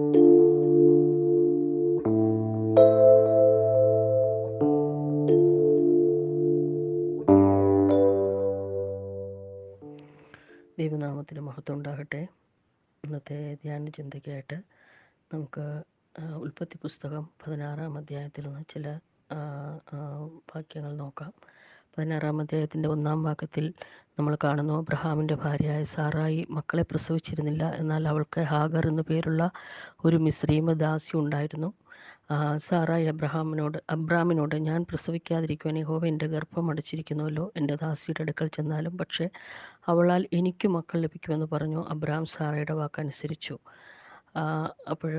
ദൈവനാമത്തിന് മഹത്വം ഉണ്ടാകട്ടെ ഇന്നത്തെ ധ്യാന ചിന്തയ്ക്കായിട്ട് നമുക്ക് ആ, ഉൽപ്പത്തി പുസ്തകം പതിനാറാം അധ്യായത്തിൽ നിന്ന് ചില ആ, ആ, വാക്യങ്ങൾ നോക്കാം പതിനാറാം അധ്യായത്തിൻ്റെ ഒന്നാം വാക്യത്തിൽ നമ്മൾ കാണുന്നു അബ്രഹാമിൻ്റെ ഭാര്യയായ സാറായി മക്കളെ പ്രസവിച്ചിരുന്നില്ല എന്നാൽ അവൾക്ക് ഹാഗർ എന്നു പേരുള്ള ഒരു മിശ്രീമ ദാസി ഉണ്ടായിരുന്നു ആ, സാറായി അബ്രഹാമിനോട് അബ്രാമിനോട് ഞാൻ പ്രസവിക്കാതിരിക്കുവാൻ യഹോവ എൻ്റെ ഗർഭം അടച്ചിരിക്കുന്നുവല്ലോ എൻ്റെ ദാസിയുടെ അടുക്കൽ ചെന്നാലും പക്ഷേ അവളാൽ എനിക്ക് മക്കൾ ലഭിക്കുമെന്ന് പറഞ്ഞു അബ്രഹാം സാറയുടെ വാക്കനുസരിച്ചു അപ്പോൾ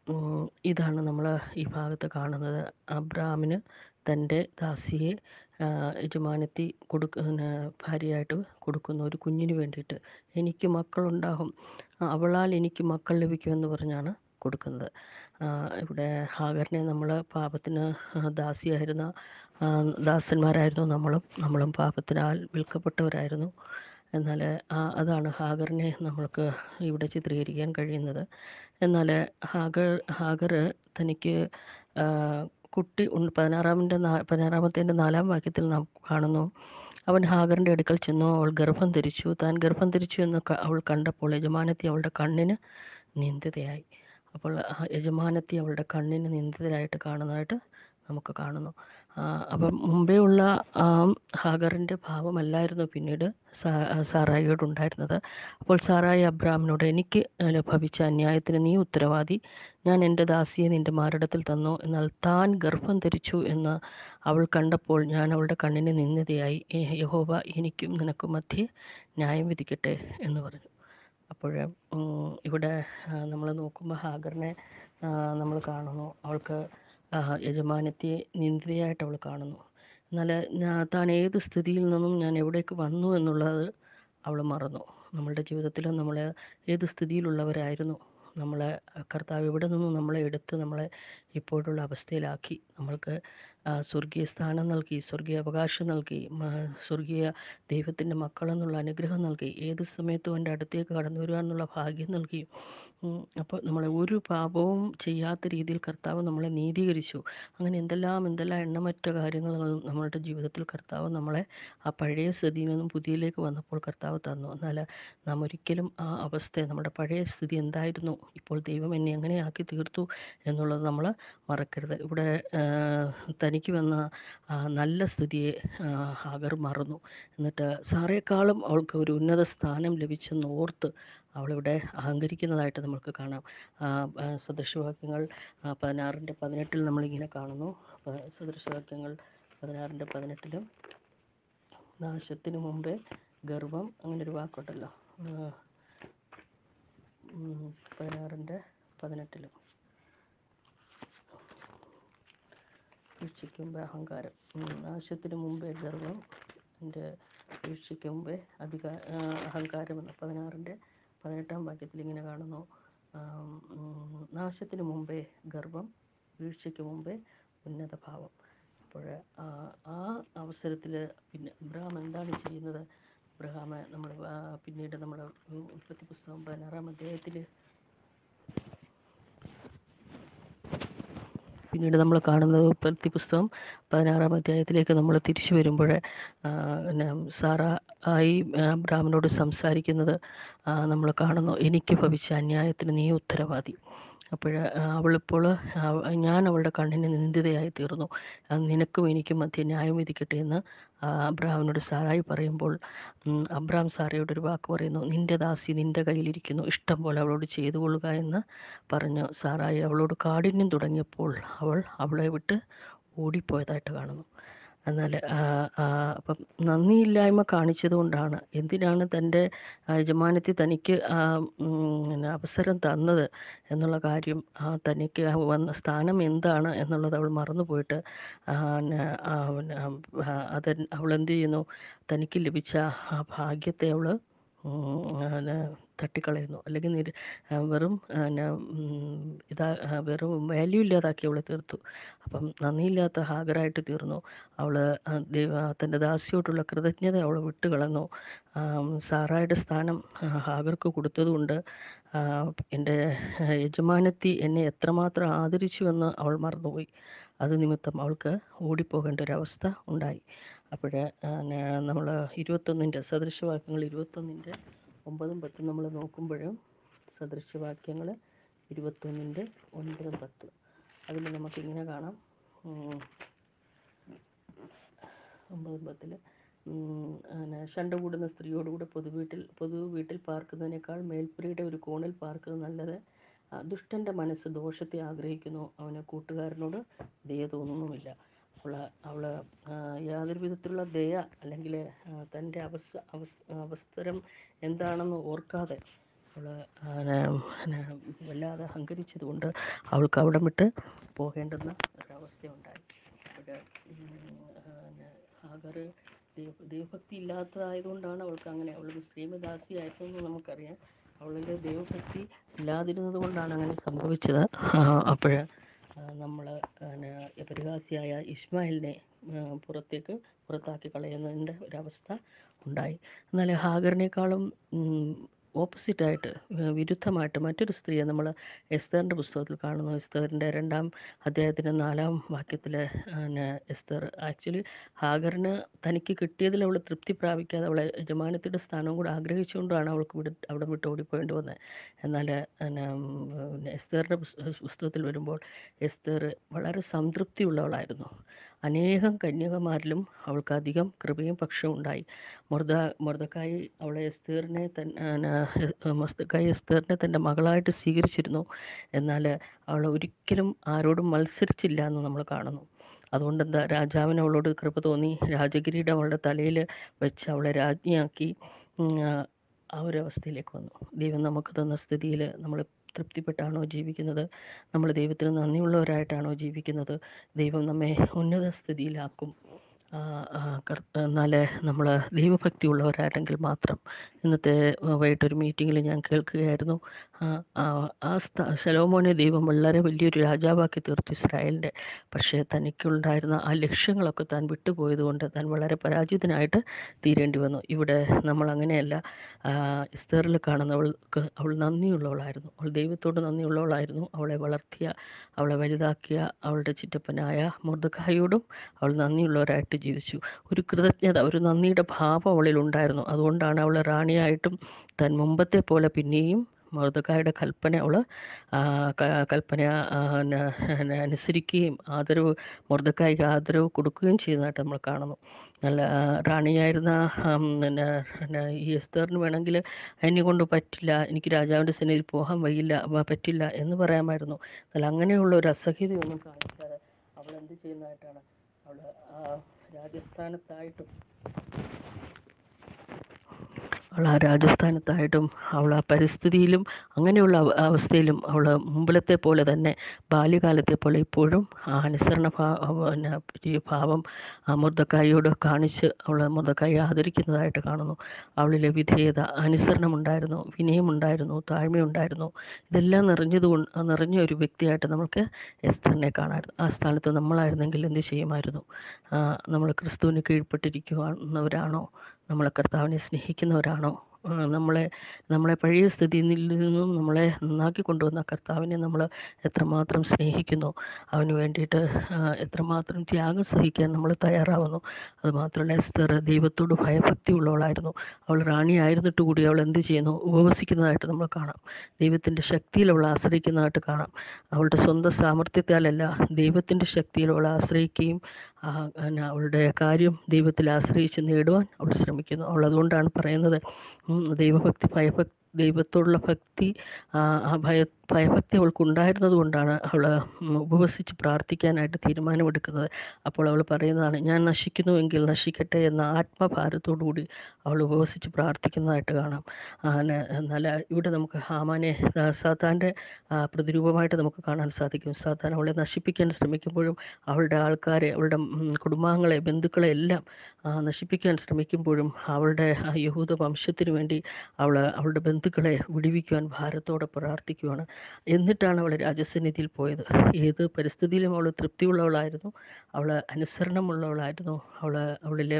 ഇതാണ് നമ്മൾ ഈ ഭാഗത്ത് കാണുന്നത് അബ്രഹാമിന് തൻ്റെ ദാസിയെ ആ, യജമാനത്തി കൊടുക്ക പിന്നെ ഭാര്യയായിട്ട് കൊടുക്കുന്നു ഒരു കുഞ്ഞിന് വേണ്ടിയിട്ട് എനിക്ക് മക്കളുണ്ടാകും ആ, അവളാൽ എനിക്ക് മക്കൾ ലഭിക്കുമെന്ന് പറഞ്ഞാണ് കൊടുക്കുന്നത് ആ, ഇവിടെ ഹാഗറിനെ നമ്മൾ പാപത്തിന് ആ, ദാസിയായിരുന്ന ആ, ദാസന്മാരായിരുന്നു നമ്മളും നമ്മളും പാപത്തിനാൽ വിൽക്കപ്പെട്ടവരായിരുന്നു എന്നാൽ ആ, അതാണ് ഹാഗറിനെ നമ്മൾക്ക് ഇവിടെ ചിത്രീകരിക്കാൻ കഴിയുന്നത് എന്നാൽ ഹാഗർ ഹാഗർ തനിക്ക് ആ, കുട്ടി ഉണ്ട് പതിനാറാമിൻ്റെ നാ പതിനാറാമത്തേൻ്റെ നാലാം വാക്യത്തിൽ നാം കാണുന്നു അവൻ ഹാഗറിൻ്റെ അടുക്കൽ ചെന്നു അവൾ ഗർഭം ധരിച്ചു താൻ ഗർഭം ധരിച്ചു എന്ന് ക- അവൾ കണ്ടപ്പോൾ യജമാനത്തി അവളുടെ കണ്ണിന് നിന്ദിതയായി അപ്പോൾ ആ യജമാനത്തി അവളുടെ കണ്ണിന് നിന്ദിതരായിട്ട് കാണുന്നതായിട്ട് നമുക്ക് കാണുന്നു ആ, അപ്പം മുമ്പേ ഉള്ള ആ ഹാഗറിൻ്റെ ഭാവമല്ലായിരുന്നു പിന്നീട് സാ- സാറായിയോട് ഉണ്ടായിരുന്നത് അപ്പോൾ സാറായി അബ്രാമിനോട് എനിക്ക് ലഭിച്ച അന്യായത്തിന് നീ ഉത്തരവാദി ഞാൻ എൻ്റെ ദാസിയെ നിന്റെ മാരടത്തിൽ തന്നു എന്നാൽ താൻ ഗർഭം ധരിച്ചു എന്ന് അവൾ കണ്ടപ്പോൾ ഞാൻ അവളുടെ കണ്ണിന് നിന്ദിതയായി "ഏ- യഹോവ എനിക്കും നിനക്കും മധ്യേ ന്യായം വിധിക്കട്ടെ എന്ന് പറഞ്ഞു അപ്പോൾ ഇവിടെ നമ്മൾ നോക്കുമ്പോൾ ഹാഗറിനെ നമ്മൾ കാണുന്നു അവൾക്ക് ആ, യജമാനത്തിയെ നിന്ദിതയായിട്ട് അവൾ കാണുന്നു എന്നാൽ ഞാൻ താൻ ഏത് സ്ഥിതിയിൽ നിന്നും ഞാൻ എവിടേക്ക് വന്നു എന്നുള്ളത് അവൾ മറന്നു നമ്മളുടെ ജീവിതത്തിൽ നമ്മൾ ഏത് സ്ഥിതിയിലുള്ളവരായിരുന്നു നമ്മളെ കർത്താവ് എവിടെ നിന്നും നമ്മളെ എടുത്ത് നമ്മളെ ഇപ്പോഴുള്ള അവസ്ഥയിലാക്കി നമ്മൾക്ക് ആ, സ്വർഗീയ സ്ഥാനം നൽകി സ്വർഗീയ അവകാശം നൽകി മ- സ്വർഗീയ ദൈവത്തിൻ്റെ മക്കളെന്നുള്ള അനുഗ്രഹം നൽകി ഏത് സമയത്തും എൻ്റെ അടുത്തേക്ക് കടന്നു വരുവാനുള്ള ഭാഗ്യം നൽകി ഉം, അപ്പോൾ നമ്മളെ ഒരു പാപവും ചെയ്യാത്ത രീതിയിൽ കർത്താവ് നമ്മളെ നീതീകരിച്ചു അങ്ങനെ എന്തെല്ലാം എന്തെല്ലാം എണ്ണമറ്റ കാര്യങ്ങൾ നമ്മളുടെ ജീവിതത്തിൽ കർത്താവ് നമ്മളെ ആ പഴയ സ്ഥിതിയിൽ നിന്നും പുതിയതിലേക്ക് വന്നപ്പോൾ കർത്താവ് തന്നു എന്നാൽ നാം ഒരിക്കലും ആ അവസ്ഥ നമ്മുടെ പഴയ സ്ഥിതി എന്തായിരുന്നു ഇപ്പോൾ ദൈവം എന്നെ എങ്ങനെ ആക്കി തീർത്തു എന്നുള്ളത് നമ്മൾ മറക്കരുത് ഇവിടെ ആ, തനിക്ക് വന്ന ആ നല്ല സ്ഥിതിയെ ആ, ഹാഗർ മറന്നു എന്നിട്ട് സാറേക്കാളും അവൾക്ക് ഒരു ഉന്നത സ്ഥാനം ലഭിച്ചെന്ന് ഓർത്ത് അവളിവിടെ അഹങ്കരിക്കുന്നതായിട്ട് നമുക്ക് കാണാം ആ, ആ, സദൃശവാക്യങ്ങൾ ആ, പതിനാറിൻ്റെ പതിനെട്ടിൽ നമ്മളിങ്ങനെ കാണുന്നു പ- സദൃശവാക്യങ്ങൾ പതിനാറിൻ്റെ പതിനെട്ടിലും നാശത്തിന് മുമ്പേ ഗർവം അങ്ങനെ ഒരു വാക്കുണ്ടല്ലോ ആ, ഉം, പതിനാറിൻ്റെ പതിനെട്ടിലും വീഴ്ചയ്ക്ക് മുമ്പേ അഹങ്കാരം ഉം, നാശത്തിന് മുമ്പേ ഗർവം എൻ്റെ വീഴ്ചയ്ക്ക് മുമ്പേ അധികാ ആ, അഹങ്കാരം എന്ന പതിനാറിൻ്റെ പതിനെട്ടാം വാക്യത്തിൽ ഇങ്ങനെ കാണുന്നു ആം, ഉം, നാശത്തിന് മുമ്പേ ഗർവം വീഴ്ചയ്ക്ക് മുമ്പേ ഉന്നത ഭാവം അപ്പോൾ ആ ആ അവസരത്തിൽ പിന്നെ അബ്രഹാം എന്താണ് ചെയ്യുന്നത് അബ്രഹാം നമ്മൾ പിന്നീട് നമ്മൾ ഉൽപ്പത്തി പുസ്തകം പതിനാറാം അധ്യായത്തിൽ പിന്നീട് നമ്മൾ കാണുന്നത് ഉൽപ്പത്തി പുസ്തകം പതിനാറാം അധ്യായത്തിലേക്ക് നമ്മൾ തിരിച്ചു വരുമ്പോൾ പിന്നെ സാറ ആയി അബ്രാമിനോട് സംസാരിക്കുന്നത് നമ്മൾ കാണുന്നു എനിക്ക് ഭവിച്ച അന്യായത്തിന് നീ ഉത്തരവാദി അപ്പോൾ അവളിപ്പോൾ ആ, ഞാൻ അവളുടെ കണ്ണിന് നിന്ദിതയായി തീർന്നു ആ, നിനക്കും എനിക്കും മധ്യ ന്യായം വിധിക്കട്ടെ എന്ന് ആ, അബ്രാമിനോട് സാറായി പറയുമ്പോൾ ഉം, അബ്രാം സാറയോട് ഒരു വാക്ക് പറയുന്നു നിന്റെ ദാസി നിന്റെ കയ്യിലിരിക്കുന്നു ഇഷ്ടം പോലെ അവളോട് ചെയ്തു കൊള്ളുക എന്ന് പറഞ്ഞു സാറായി അവളോട് കാഠിന്യം തുടങ്ങിയപ്പോൾ അവൾ അവളെ വിട്ട് ഓടിപ്പോയതായിട്ട് കാണുന്നു എന്നാൽ ആ, ആ, അപ്പം നന്ദിയില്ലായ്മ കാണിച്ചത് കൊണ്ടാണ് എന്തിനാണ് തൻ്റെ ആ, യജമാനത്തി തനിക്ക് ആ, ഉം, പിന്നെ അവസരം തന്നത് എന്നുള്ള കാര്യം ആ, തനിക്ക് ആ വന്ന സ്ഥാനം എന്താണ് എന്നുള്ളത് അവൾ മറന്നുപോയിട്ട് ആ, ന- ആ, പിന്നെ, ആ, അത് അവൾ എന്ത് ചെയ്യുന്നു തനിക്ക് ലഭിച്ച ആ ഭാഗ്യത്തെ അവൾ പിന്നെ തട്ടിക്കളയുന്നു അല്ലെങ്കിൽ നിര് വെറും പിന്നെ ഇതാ വെറും വാല്യൂ ഇല്ലാതാക്കി അവളെ തീർത്തു അപ്പം നന്ദിയില്ലാത്ത ഹാഗറായിട്ട് തീർന്നു അവൾ ദൈവ തൻ്റെ ദാസിയോട്ടുള്ള കൃതജ്ഞത അവൾ വിട്ടുകളഞ്ഞു സാറായുടെ സ്ഥാനം ഹാഗർക്ക് കൊടുത്തതുകൊണ്ട് എൻ്റെ യജമാനത്തി എന്നെ എത്രമാത്രം ആദരിച്ചുവെന്ന് അവൾ മറന്നുപോയി അത് നിമിത്തം അവൾക്ക് ഓടിപ്പോകേണ്ട ഒരവസ്ഥ ഉണ്ടായി അപ്പോൾ നമ്മൾ ഇരുപത്തൊന്നിൻ്റെ സദൃശവാക്യങ്ങൾ ഇരുപത്തൊന്നിൻ്റെ ഒമ്പതും പത്തും നമ്മൾ നോക്കുമ്പോൾ സദൃശവാക്യങ്ങൾ ഇരുപത്തൊന്നിൻ്റെ ഒൻപതും പത്തും അതിൽ നമുക്കിങ്ങനെ കാണാം ഒമ്പതും പത്തിൽ ശണ്ട കൂടുന്ന സ്ത്രീയോടുകൂടെ പൊതുവീട്ടിൽ പൊതു വീട്ടിൽ പാർക്കുന്നതിനേക്കാൾ മേൽപ്പുരയുടെ ഒരു കോണിൽ പാർക്കുന്നത് നല്ലത് ദുഷ്ടൻ്റെ മനസ്സ് ദോഷത്തെ ആഗ്രഹിക്കുന്നു അവന് കൂട്ടുകാരനോട് ദയ തോന്നുന്നുമില്ല അവൾ അവൾ യാതൊരു വിധത്തിലുള്ള ദയ അല്ലെങ്കിൽ തൻ്റെ അവസ്ഥ അവസരം എന്താണെന്ന് ഓർക്കാതെ അവൾ വല്ലാതെ അഹങ്കരിച്ചതുകൊണ്ട് അവൾക്ക് അവിടം വിട്ട് പോകേണ്ടുന്ന ഒരവസ്ഥയുണ്ടായി അവിടെ ഹാഗർ ദൈവ ദൈവഭക്തി ഇല്ലാത്തതായതുകൊണ്ടാണ് അവൾക്ക് അങ്ങനെ അവൾ മുസ്ലിമദാസിയായിരുന്നു നമുക്കറിയാം അവളുടെ ദൈവഭക്തി ഇല്ലാതിരുന്നത് കൊണ്ടാണ് അങ്ങനെ സംഭവിച്ചത് അപ്പോൾ നമ്മൾ പരിഹാസിയായ ഇസ്മായിലിനെ പുറത്തേക്ക് പുറത്താക്കി കളയുന്നതിൻ്റെ ഒരവസ്ഥ ഉണ്ടായി എന്നാൽ ഹാഗറിനേക്കാളും ഓപ്പോസിറ്റായിട്ട് വിരുദ്ധമായിട്ട് മറ്റൊരു സ്ത്രീയെ നമ്മൾ എസ്തറിൻ്റെ പുസ്തകത്തിൽ കാണുന്നു എസ്തറിൻ്റെ രണ്ടാം അധ്യായത്തിൻ്റെ നാലാം വാക്യത്തിൽ പിന്നെ എസ്തർ ആക്ച്വലി ഹാഗറിന് തനിക്ക് കിട്ടിയതിൽ അവൾ തൃപ്തി പ്രാപിക്കാതെ അവളെ യജമാനത്തിൻ്റെ സ്ഥാനം കൂടെ ആഗ്രഹിച്ചുകൊണ്ടാണ് അവൾക്ക് വിട് അവിടെ വിട്ട് ഓടിപ്പോയേണ്ടി വന്നത് എന്നാൽ പിന്നെ എസ്തറിൻ്റെ പുസ്തകത്തിൽ വരുമ്പോൾ എസ്തർ വളരെ സംതൃപ്തിയുള്ളവളായിരുന്നു അനേകം കന്യകമാരിലും അവൾക്ക് അധികം കൃപയും പക്ഷവും ഉണ്ടായി മൊർദ മൊർദക്കായി അവളെ എസ്തേറിനെ തന്നെ മൊർദക്കായി എസ്തേറിനെ തൻ്റെ മകളായിട്ട് സ്വീകരിച്ചിരുന്നു എന്നാൽ അവൾ ഒരിക്കലും ആരോടും മത്സരിച്ചില്ല എന്ന് നമ്മൾ കാണുന്നു അതുകൊണ്ട് എന്താ രാജാവിന് അവളോട് കൃപ തോന്നി രാജകിരീടം അവളുടെ തലയിൽ വെച്ച് അവളെ രാജ്ഞിയാക്കി ആ ഒരു അവസ്ഥയിലേക്ക് വന്നു ദൈവം നമുക്ക് തന്ന സ്ഥിതിയിൽ നമ്മൾ തൃപ്തിപ്പെട്ടാണോ ജീവിക്കുന്നത് നമ്മൾ ദൈവത്തിന് നന്ദിയുള്ളവരായിട്ടാണോ ജീവിക്കുന്നത് ദൈവം നമ്മെ ഉന്നത സ്ഥിതിയിലാക്കും എന്നാൽ നമ്മൾ ദൈവഭക്തി ഉള്ളവരാണെങ്കിൽ മാത്രം ഇന്നത്തെ വൈകിട്ടൊരു മീറ്റിങ്ങിൽ ഞാൻ കേൾക്കുകയായിരുന്നു ആ ശലോമോനെ ദൈവം വളരെ വലിയൊരു രാജാവാക്കി തീർത്തു ഇസ്രായേലിൻ്റെ പക്ഷേ തനിക്കുണ്ടായിരുന്ന ആ ലക്ഷ്യങ്ങളൊക്കെ താൻ വിട്ടുപോയത് കൊണ്ട് താൻ വളരെ പരാജിതനായിട്ട് തീരേണ്ടി വന്നു ഇവിടെ നമ്മൾ അങ്ങനെയല്ല ഇസ്തറിൽ കാണുന്നവൾക്ക് അവൾ നന്ദിയുള്ളവളായിരുന്നു അവൾ ദൈവത്തോട് നന്ദിയുള്ളവളായിരുന്നു അവളെ വളർത്തിയ അവളെ വലുതാക്കിയ അവളുടെ ചിറ്റപ്പനായ മുർദഖായോടും അവൾ നന്ദിയുള്ളവരായിട്ട് ജീവിച്ചു ഒരു കൃതജ്ഞത ഒരു നന്ദിയുടെ ഭാവം അവളിൽ ഉണ്ടായിരുന്നു അതുകൊണ്ടാണ് അവൾ റാണിയായിട്ടും താൻ മുമ്പത്തെ പോലെ പിന്നെയും മർദ്ദക്കായുടെ കൽപ്പന അവൾ കൽപ്പന അനുസരിക്കുകയും ആദരവ് മർദ്ദക്കായിക്ക് ആദരവ് കൊടുക്കുകയും ചെയ്യുന്നതായിട്ട് നമ്മൾ കാണുന്നു നല്ല റാണിയായിരുന്ന പിന്നെ ഈ എസ്തറിന് വേണമെങ്കിൽ എന്നെ കൊണ്ട് പറ്റില്ല എനിക്ക് രാജാവിൻ്റെ സന്നിധിയിൽ പോകാൻ വയ്യില്ല പറ്റില്ല എന്ന് പറയാമായിരുന്നു എന്നാൽ അങ്ങനെയുള്ള ഒരു അസഹ്യതയൊന്നും കാണിക്കാതെ അവൾ എന്ത് ചെയ്യുന്നതായിട്ടാണ് അവൾ രാജസ്ഥാനത്തായിട്ടും അവൾ ആ രാജസ്ഥാനത്തായിട്ടും അവൾ ആ പരിസ്ഥിതിയിലും അങ്ങനെയുള്ള അവസ്ഥയിലും അവൾ മുമ്പിലത്തെ പോലെ തന്നെ ബാല്യകാലത്തെ പോലെ ഇപ്പോഴും ആ അനുസരണ ഭാവം ആ മുർദ്ദക്കായിയോട് കാണിച്ച് അവൾ മുർദ്ദക്കായി ആദരിക്കുന്നതായിട്ട് കാണുന്നു അവളിലെ വിധേയത അനുസരണമുണ്ടായിരുന്നു വിനയമുണ്ടായിരുന്നു താഴ്മയുണ്ടായിരുന്നു ഇതെല്ലാം നിറഞ്ഞത് നിറഞ്ഞ ഒരു വ്യക്തിയായിട്ട് നമുക്ക് എസ്തറിനെ കാണാമായിരുന്നു ആ സ്ഥാനത്ത് നമ്മളായിരുന്നെങ്കിൽ എന്ത് ചെയ്യുമായിരുന്നു നമ്മൾ ക്രിസ്തുവിന് കീഴ്പ്പെട്ടിരിക്കുന്നവരാണോ നമ്മളെ കർത്താവിനെ സ്നേഹിക്കുന്നവരാണോ നമ്മളെ നമ്മളെ പഴയ സ്ഥിതിയിൽ നിന്നും നമ്മളെ നന്നാക്കി കൊണ്ടുവന്ന കർത്താവിനെ നമ്മൾ എത്രമാത്രം സ്നേഹിക്കുന്നു അവന് വേണ്ടിയിട്ട് എത്രമാത്രം ത്യാഗം സഹിക്കാൻ നമ്മൾ തയ്യാറാവുന്നു അതുമാത്രമല്ല എസ്തർ ദൈവത്തോട് ഭയഭക്തി ഉള്ളവളായിരുന്നു അവൾ റാണിയായിരുന്നിട്ട് കൂടി അവൾ എന്ത് ചെയ്യുന്നു ഉപവസിക്കുന്നതായിട്ട് നമ്മൾ കാണാം ദൈവത്തിൻ്റെ ശക്തിയിൽ അവൾ ആശ്രയിക്കുന്നതായിട്ട് കാണാം അവളുടെ സ്വന്തം സാമർഥ്യത്താലല്ല ദൈവത്തിൻ്റെ ശക്തിയിൽ അവൾ ആശ്രയിക്കുകയും അവളുടെ കാര്യം ദൈവത്തിൽ ആശ്രയിച്ച് നേടുവാൻ അവൾ ശ്രമിക്കുന്നു അവൾ അതുകൊണ്ടാണ് പറയുന്നത് ദൈവഭക്തി ഭയഭക്തി ദൈവത്തോടുള്ള ഭക്തി ആ ഭയ ഭയഭക്തി അവൾക്കുണ്ടായിരുന്നത് കൊണ്ടാണ് അവൾ ഉപവസിച്ച് പ്രാർത്ഥിക്കാനായിട്ട് തീരുമാനമെടുക്കുന്നത് അപ്പോൾ അവൾ പറയുന്നതാണ് ഞാൻ നശിക്കുന്നുവെങ്കിൽ നശിക്കട്ടെ എന്ന ആത്മഭാരത്തോടു കൂടി അവൾ ഉപവസിച്ച് പ്രാർത്ഥിക്കുന്നതായിട്ട് കാണാം എന്നാൽ ഇവിടെ നമുക്ക് ഹാമാനെ സാത്താൻ്റെ പ്രതിരൂപമായിട്ട് നമുക്ക് കാണാൻ സാധിക്കും സാത്താൻ അവളെ നശിപ്പിക്കാൻ ശ്രമിക്കുമ്പോഴും അവളുടെ ആൾക്കാരെ അവളുടെ കുടുംബാംഗങ്ങളെ ബന്ധുക്കളെ എല്ലാം നശിപ്പിക്കാൻ ശ്രമിക്കുമ്പോഴും അവളുടെ യഹൂദ വംശത്തിന് വേണ്ടി അവൾ അവളുടെ ബന്ധുക്കളെ വിടുവിക്കുവാൻ ഭാരത്തോടെ പ്രാർത്ഥിക്കുവാണ് എന്നിട്ടാണ് അവൾ രാജസന്നിധിയിൽ പോയത് ഏത് പരിസ്ഥിതിയിലും അവൾ തൃപ്തിയുള്ളവളായിരുന്നു അവൾ അനുസരണമുള്ളവളായിരുന്നു അവൾ അവളിലെ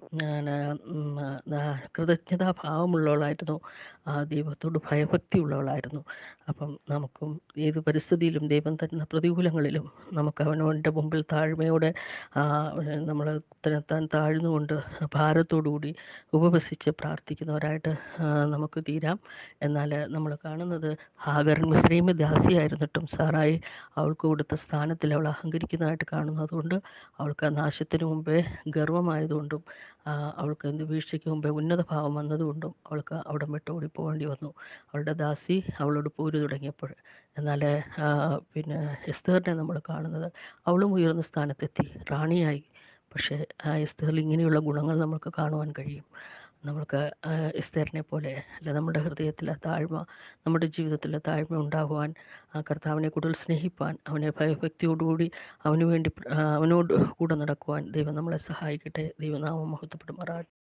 കൃതജ്ഞതാഭാവമുള്ളവളായിരുന്നു ആ ദൈവത്തോട് ഭയഭക്തി ഉള്ളവളായിരുന്നു അപ്പം നമുക്കും ഏത് പരിസ്ഥിതിയിലും ദൈവം തരുന്ന പ്രതികൂലങ്ങളിലും നമുക്ക് അവനവൻ്റെ മുമ്പിൽ താഴ്മയോടെ നമ്മൾ തന്നെത്താൻ താഴ്ന്നുകൊണ്ട് ഭാരത്തോടുകൂടി ഉപവസിച്ച് പ്രാർത്ഥിക്കുന്നവരായിട്ട് നമുക്ക് തീരാം എന്നാൽ നമ്മൾ കാണുന്നത് ഹാഗർ മിശ്രീമ ദാസിയായിരുന്നിട്ടും സാറായി അവൾക്ക് കൊടുത്ത സ്ഥാനത്തിൽ അവൾ അഹങ്കരിക്കുന്നതായിട്ട് കാണുന്നു അതുകൊണ്ട് അവൾക്ക് ആ നാശത്തിന് മുമ്പേ ഗർവമായതുകൊണ്ടും അവൾക്ക് എന്ത് വീഴ്ചയ്ക്ക് മുമ്പേ ഉന്നത ഭാവം വന്നതുകൊണ്ടും അവൾക്ക് അവിടെ വിട്ട് ഓടിപ്പോകേണ്ടി വന്നു അവളുടെ ദാസി അവളോട് പോര് തുടങ്ങിയപ്പോൾ എന്നാൽ പിന്നെ എസ്തേറിനെ നമ്മൾ കാണുന്നത് അവളും ഉയർന്ന സ്ഥാനത്തെത്തി റാണിയായി പക്ഷേ ആ എസ്തേറിൽ ഇങ്ങനെയുള്ള ഗുണങ്ങൾ നമുക്ക് കാണുവാൻ കഴിയും നമുക്ക് എസ്തേറിനെ പോലെ അല്ല നമ്മുടെ ഹൃദയത്തിലെ താഴ്മ നമ്മുടെ ജീവിതത്തിലെ താഴ്മ ഉണ്ടാകുവാൻ ആ കർത്താവിനെ കൂടുതൽ സ്നേഹിപ്പാൻ അവനെ ഭയഭക്തിയോടുകൂടി അവന് വേണ്ടി അവനോട് കൂടെ നടക്കുവാൻ ദൈവം നമ്മളെ സഹായിക്കട്ടെ ദൈവനാമം മഹത്വപ്പെടുമാറാകട്ടെ